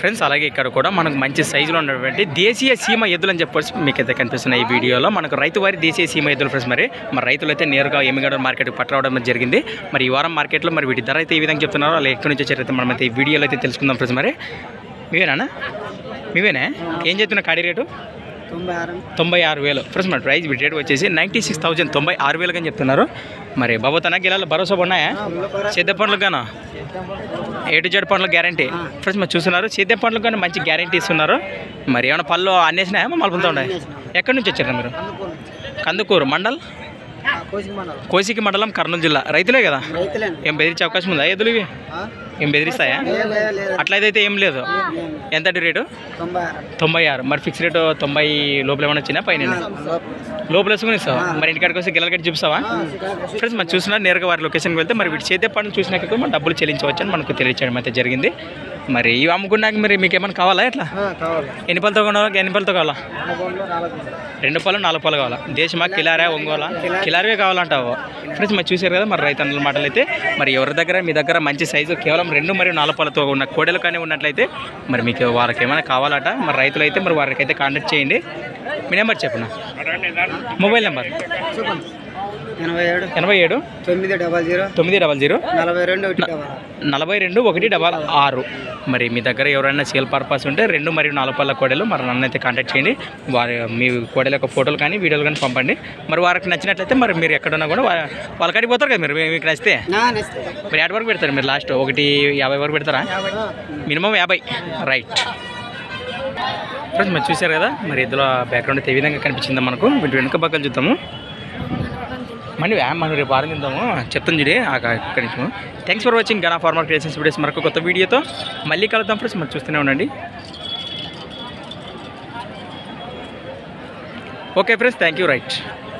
friends అలాగే ఇక్కడ కూడా మనకు మంచి సైజులో ఉన్నటువంటి దేశీయ సీమ ఎద్దులు అని చెప్పొచ్చు మీకు అయితే కనిపిస్తున్నాయి ఈ వీడియోలో మనకు రైతు వారి దేశీయ సీమ ఎద్దులు ఫ్రెండ్స్ మరి మరి రైతులు అయితే నేరుగా ఎమ్మిగడ మార్కెట్కి పట్టరావడం జరిగింది మరి ఈ వారం మార్కెట్లో మరి వీటి ధర అయితే ఈ విధంగా చెప్తున్నారో అలా ఎక్కడి నుంచి వచ్చారైతే మనం అయితే ఈ వీడియోలో అయితే తెలుసుకుందాం ఫ్రెండ్స్ మరి మీవేనా మీవేనా ఏం చెప్తున్నా కాడి రేటు తొంభై ఆరు తొంభై ఆరు వేలు ఫ్రెండ్స్ మన ప్రైస్ వీటి రేట్ వచ్చేసి నైంటీ సిక్స్ థౌజండ్ తొంభై ఆరు వేలు అని చెప్తున్నారు మరి బాబు తన గిలాలు భరోసా ఉన్నాయా సిద్ధ పండ్లకు గాను ఏ టు జెడ్ పండ్ల గ్యారంటీ ఫ్రెండ్స్ మరి చూస్తున్నారు సిద్ధ పండ్లకు కానీ మంచి గ్యారంటీ ఇస్తున్నారు మరి ఏమైనా పళ్ళు అన్నేసినాయా మలుపులతో ఉన్నాయి ఎక్కడి నుంచి వచ్చారు మీరు కందుకూరు మండల్ కోచింగ్ మండలం కోసికి మండలం కర్నూలు జిల్లా రైతులే కదా రైతులేండి ఏం బెదిరించే అవకాశం ఉందా ఎద్దులు ఇవి ఏం బెదిరిస్తాయా లేదు లేదు అట్లయితే ఏం లేదు ఎంత రేటు తొంభై ఆరు తొంభై ఆరు మరి ఫిక్స్ రేటు తొంభై లోపల ఏమైనా వచ్చినా పైన లోపల వేసుకుని ఇస్తావా మరి ఇంటికాడికి వస్తే గిల్లల కట్టి చూపిస్తావా ఫ్రెండ్స్ మనం చూసినా నేరుగా వారి లొకేషన్కి వెళ్తే మరి వీటి చేతే పనులు చూసినాక కూడా మనం డబ్బులు చెల్లించవచ్చు అని మనకు తెలియచేయడం అయితే జరిగింది మరి ఇవి అమ్ముకున్నాక మరి మీకు ఏమైనా కావాలా ఎట్లా కావాలి ఎన్ని పళ్ళతో కొనాలా ఎన్ని పళ్ళతో కావాలా అనుభవంలో రాలేదు రెండు పళ్ళు నాలుగు పళ్ళు కావాలా దేశమా కిలారా ఒంగోలా కిలారవే కావాలంటావు ఫ్రెండ్స్ మరి చూసారు కదా మరి రైతన్నుల మాటలు అయితే మరి ఎవరి దగ్గర మీ దగ్గర మంచి సైజు కేవలం రెండు మరియు నాలుగు పళ్ళతో ఉన్న కోడలు కానీ ఉన్నట్లయితే మరి మీకు వాళ్ళకి ఏమైనా కావాలట మరి రైతులు అయితే మరి వారికి అయితే కాంటాక్ట్ చేయండి మీ నెంబర్ చెప్పిన మొబైల్ నెంబర్ చెప్పండి ఎనభై ఏడు ఎనభై ఏడు తొమ్మిది డబల్ జీరో తొమ్మిది డబల్ జీరో నలభై రెండు ఒకటి డబల్ నలభై రెండు ఒకటి డబల్ ఆరు మరి మీ దగ్గర ఎవరైనా సేల్ పర్పస్ ఉంటే రెండు మరియు నాలుగు పళ్ళ కోడలు మరి నన్ను అయితే కాంటాక్ట్ చేయండి వారి మీ కోడల యొక్క ఫోటోలు కానీ వీడియోలు కానీ పంపండి మరి వారికి నచ్చినట్లయితే మరి మీరు ఎక్కడున్నా కూడా వా- వాళ్ళ కాడికి పోతారు కదా మీరు మీ- మీకు నచ్చితే మరి యాడ్ వరకు పెడతారు మీరు లాస్ట్ ఒకటి యాభై వరకు పెడతారా మినిమం యాభై రైట్ ఫ్రెండ్స్ మరి చూశారు కదా మరి ఇందులో బ్యాక్గ్రౌండ్ అయితే ఏ విధంగా కనిపించిందో మనకు వీటి వెనుక పక్కన చూద్దాము మళ్ళీ వ్యా మనం రేపు ఆరంభిద్దాము చెప్తాను చూడి ఇక్కడి నుంచి thanks for watching Gana farmer creations videos మరొక కొత్త వీడియోతో మళ్ళీ కలుద్దాం ఫ్రెండ్స్ మరి చూస్తూనే ఉండండి okay friends thank you right